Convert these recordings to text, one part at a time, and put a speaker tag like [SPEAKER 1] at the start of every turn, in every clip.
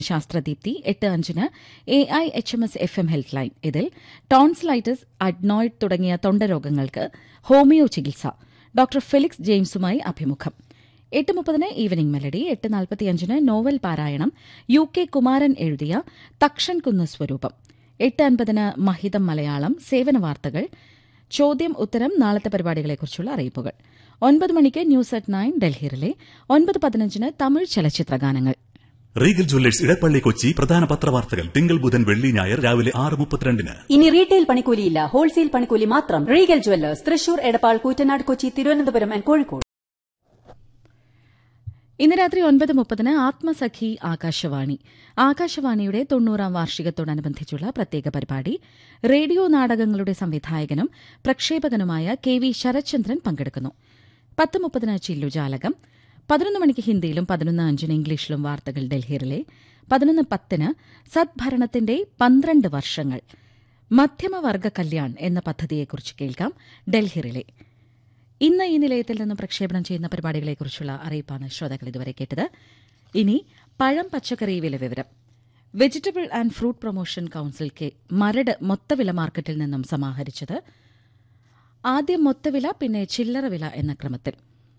[SPEAKER 1] ശാസ്ത്രദീപ്തി എട്ട് അഞ്ചിന് A I H M S F M health line ഇതിൽ ടോൺസിലൈറ്റിസ് അഡ്നോയിഡ് തുടങ്ങിയ തൊണ്ടരോഗങ്ങൾക്ക് ഹോമിയോ ചികിത്സ ഡോക്ടർ ഫെലിക്സ് ജെയിംസുമായി അഭിമുഖം എട്ട് മുപ്പതിന് ഈവനിംഗ് മെലഡി എട്ട് നാൽപ്പത്തിയഞ്ചിന് നോവൽ പാരായണം യു കെ കുമാരൻ എഴുതിയ തക്ഷൻ കുന്ന് സ്വരൂപം എട്ട് അൻപതിന് മഹിതം മലയാളം സേവന വാർത്തകൾ ചോദ്യം ഉത്തരം നാളത്തെ പരിപാടികളെക്കുറിച്ചുള്ള അറിയിപ്പുകൾ ഒൻപത് മണിക്ക് ന്യൂസ് അറ്റ് നയൻ ഡൽഹിയിലെ ഒൻപത് പതിനഞ്ചിന് തമിഴ് ചലച്ചിത്ര ഗാനങ്ങൾ
[SPEAKER 2] റീഗൽ ജ്വല്ലേഴ്സ് ഇടപ്പള്ളി കൊച്ചി പ്രധാന പത്രവാർത്തകൾ തിങ്കൾ ബുധൻ വെള്ളി ഞായർ രാവിലെ ആറ് മുപ്പത്തിരണ്ടിന്
[SPEAKER 3] ഇനി റീറ്റെയിൽ പണിക്കൂലിയില്ല ഹോൾസെയിൽ പണിക്കൂലി മാത്രം Regal Jewellers Thrissur Edappal Koottanad Kochi Thiruvananthapuram and Kozhikode
[SPEAKER 1] ഇന്ന് രാത്രി ഒൻപത് മുപ്പതിന് ആത്മസഖി ആകാശവാണി ആകാശവാണിയുടെ തൊണ്ണൂറാം വാർഷികത്തോടനുബന്ധിച്ചുള്ള പ്രത്യേക പരിപാടി റേഡിയോ നാടകങ്ങളുടെ സംവിധായകനും പ്രക്ഷേപകനുമായ കെ വി ശരത്ചന്ദ്രൻ പങ്കെടുക്കുന്നു പത്ത് മുപ്പതിന് ചില്ലുജാലകം പതിനൊന്ന് മണിക്ക് ഹിന്ദിയിലും പതിനൊന്ന് അഞ്ചിന് ഇംഗ്ലീഷിലും വാർത്തകൾ ഡൽഹിയിലെ പതിനൊന്ന് പത്തിന് സദ്ഭരണത്തിന്റെ പന്ത്രണ്ട് വർഷങ്ങൾ മധ്യമവർഗ കല്യാൺ എന്ന പദ്ധതിയെക്കുറിച്ച് കേൾക്കാം ഡൽഹിയിലെ ഇന്ന് ഈ നിലയത്തിൽ നിന്നും പ്രക്ഷേപണം ചെയ്യുന്ന പരിപാടികളെക്കുറിച്ചുള്ള അറിയിപ്പാണ് ശ്രോതാക്കൾ ഇതുവരെ കേട്ടത് ഇനി പഴം പച്ചക്കറി വില വിവരം Vegetable and Fruit Promotion Council K Maradu മൊത്തവില മാർക്കറ്റിൽ നിന്നും സമാഹരിച്ചത് ആദ്യം മൊത്തവില പിന്നെ ചില്ലറ വില എന്ന ക്രമത്തിൽ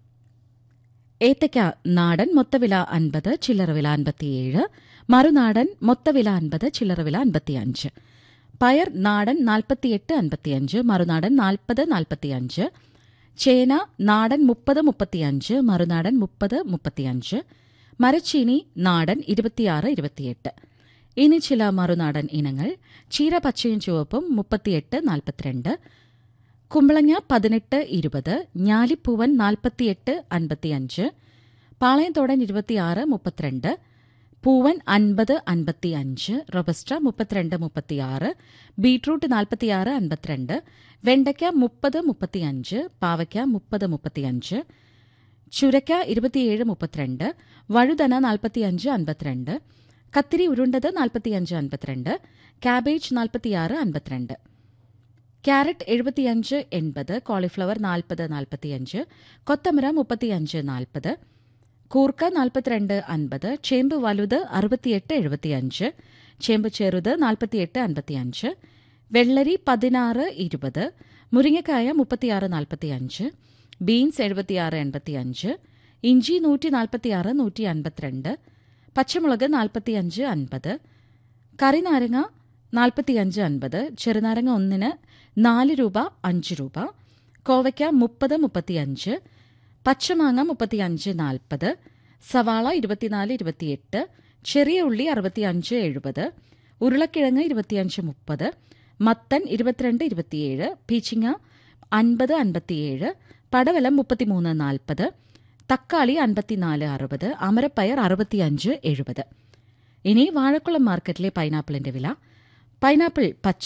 [SPEAKER 1] ഏത്തയ്ക്ക നാടൻ മൊത്തവില അൻപത് ചില്ലറ വില അൻപത്തിയേഴ് മറുനാടൻ മൊത്തവില അൻപത് ചില്ലറ വില അൻപത്തിയഞ്ച് പയർ നാടൻ നാൽപ്പത്തിയെട്ട് അൻപത്തിയഞ്ച് മറുനാടൻ നാൽപ്പത് നാൽപ്പത്തിയഞ്ച് ചേന നാടൻ മുപ്പത് മുപ്പത്തിയഞ്ച് മറുനാടൻ മുപ്പത് മുപ്പത്തിയഞ്ച് മരച്ചീനി നാടൻ ഇരുപത്തിയാറ് ഇരുപത്തിയെട്ട് ഇനി ചില മറുനാടൻ ഇനങ്ങൾ ചീര പച്ചയും ചുവപ്പും മുപ്പത്തിയെട്ട് നാൽപ്പത്തിരണ്ട് കുമ്പളങ്ങ പതിനെട്ട് ഇരുപത് ഞാലിപ്പൂവൻ നാൽപ്പത്തിയെട്ട് അൻപത്തിയഞ്ച് പാളയത്തോടൻ ഇരുപത്തിയാറ് മുപ്പത്തിരണ്ട് പൂവൻ അൻപത് അൻപത്തിയഞ്ച് റൊബസ്റ്റ മുപ്പത്തിരണ്ട് മുപ്പത്തിയാറ് ബീട്രൂട്ട് നാൽപ്പത്തിയാറ് അൻപത്തിരണ്ട് വെണ്ടയ്ക്ക മുപ്പത് മുപ്പത്തിയഞ്ച് പാവയ്ക്ക മുപ്പത് മുപ്പത്തിയഞ്ച് ചുരക്ക ഇരുപത്തിയേഴ് മുപ്പത്തിരണ്ട് വഴുതന നാൽപ്പത്തിയഞ്ച് അൻപത്തിരണ്ട് കത്തിരി ഉരുണ്ടത് നാൽപ്പത്തിയഞ്ച് അൻപത്തിരണ്ട് കാബേജ് നാൽപ്പത്തിയാറ് അൻപത്തിരണ്ട് ക്യാരറ്റ് എഴുപത്തിയഞ്ച് എൺപത് കോളിഫ്ലവർ നാൽപ്പത് നാൽപ്പത്തിയഞ്ച് കൊത്തമര മുപ്പത്തിയഞ്ച് നാൽപ്പത് കൂർക്ക നാൽപ്പത്തിരണ്ട് അൻപത് ചേമ്പ് വലുത് അറുപത്തിയെട്ട് എഴുപത്തിയഞ്ച് ചേമ്പ് ചെറുത് നാൽപ്പത്തിയെട്ട് അൻപത്തിയഞ്ച് വെള്ളരി പതിനാറ് ഇരുപത് മുരിങ്ങക്കായ മുപ്പത്തിയാറ് നാൽപ്പത്തിയഞ്ച് ബീൻസ് എഴുപത്തിയാറ് എൺപത്തിയഞ്ച് ഇഞ്ചി നൂറ്റി നാൽപ്പത്തിയാറ് നൂറ്റി അൻപത്തിരണ്ട് പച്ചമുളക് നാൽപ്പത്തിയഞ്ച് അൻപത് കറിനാരങ്ങ നാൽപ്പത്തിയഞ്ച് അൻപത് ചെറുനാരങ്ങ ഒന്നിന് നാല് രൂപ അഞ്ച് രൂപ കോവയ്ക്ക മുപ്പത് മുപ്പത്തിയഞ്ച് പച്ചമാങ്ങ മുപ്പത്തിയഞ്ച് നാൽപ്പത് സവാള ഇരുപത്തിനാല് ഇരുപത്തിയെട്ട് ചെറിയ ഉള്ളി അറുപത്തിയഞ്ച് എഴുപത് ഉരുളക്കിഴങ്ങ് ഇരുപത്തിയഞ്ച് മുപ്പത് മത്തൻ ഇരുപത്തിരണ്ട് ഇരുപത്തിയേഴ് പീച്ചിങ്ങ അൻപത് അൻപത്തിയേഴ് പടവലം മുപ്പത്തിമൂന്ന് നാൽപ്പത് തക്കാളി അൻപത്തിനാല് അറുപത് അമരപ്പയർ അറുപത്തിയഞ്ച് എഴുപത് ഇനി വാഴക്കുളം മാർക്കറ്റിലെ പൈനാപ്പിളിന്റെ വില പൈനാപ്പിൾ പച്ച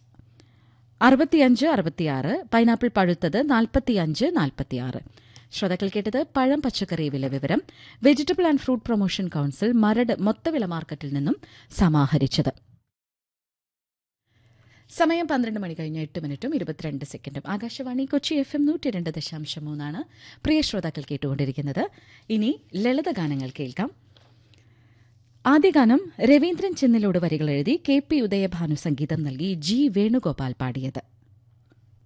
[SPEAKER 1] അറുപത്തിയഞ്ച് അറുപത്തിയാറ് പൈനാപ്പിൾ പഴുത്തത് നാൽപ്പത്തിയഞ്ച് നാൽപ്പത്തിയാറ് ശ്രോതാക്കൾ കേട്ടത് പഴം പച്ചക്കറി വില വിവരം Vegetable and Fruit Promotion Council Maradu മൊത്തവില മാർക്കറ്റിൽ നിന്നും സമാഹരിച്ചത് സമയം പന്ത്രണ്ട് മണി കഴിഞ്ഞ് എട്ട് മിനിറ്റും ഇരുപത്തിരണ്ട് സെക്കൻഡും ആകാശവാണി കൊച്ചി എഫ് എം നൂറ്റി രണ്ട് ദശാംശം മൂന്നാണ് പ്രിയ ശ്രോതാക്കൾ കേട്ടുകൊണ്ടിരിക്കുന്നത് ഇനി ലളിതഗാനങ്ങൾ കേൾക്കാം ആദ്യ ഗാനം രവീന്ദ്രൻ ചെന്നിലോട് വരികൾ എഴുതി കെ പി ഉദയഭാനു സംഗീതം നൽകി ജി വേണുഗോപാൽ പാടിയത്